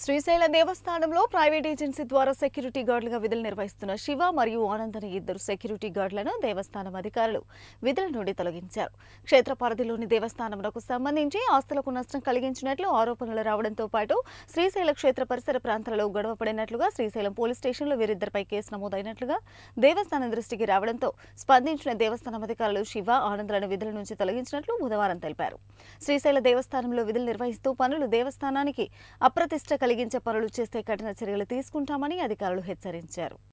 శ్రీశైల దేవస్థానంలో private agency ద్వారా security గార్డులుగా విధులు నిర్వహిస్తున్న శివ మరియు ఆనంద్ అనే ఇద్దరు సెక్యూరిటీ గార్డులను దేవస్థానం అధికారులు విధుల నుండి తొలగించారు క్షేత్ర పరిధిలోని దేవస్థానమునకు సంబంధించి ఆస్తులకు నష్టం కలిగించినట్లు ఆరోపణలు రావడంతో పాటు శ్రీశైల క్షేత్ర పరిసర ప్రాంతాలలో గొడవ పడినట్లుగా శ్రీశైలం పోలీస్ స్టేషన్లో వీరిద్దరిపై కేసు నమోదైనట్లుగా దేవస్థానం దృష్టికి రావడంతో స్పందించిన దేవస్థానం అధికారులు శివ ఆనంద్లను విధుల నుంచి తొలగించినట్లు బుధవారం తెలిపారు శ్రీశైల దేవస్థానంలో విధులు నిర్వహిస్తూ పనులు దేవస్థానానికి అప్రతిష్ట కలిగించే పనులు చేస్తే కఠిన చర్యలు తీసుకుంటామని అధికారులు హెచ్చరించారు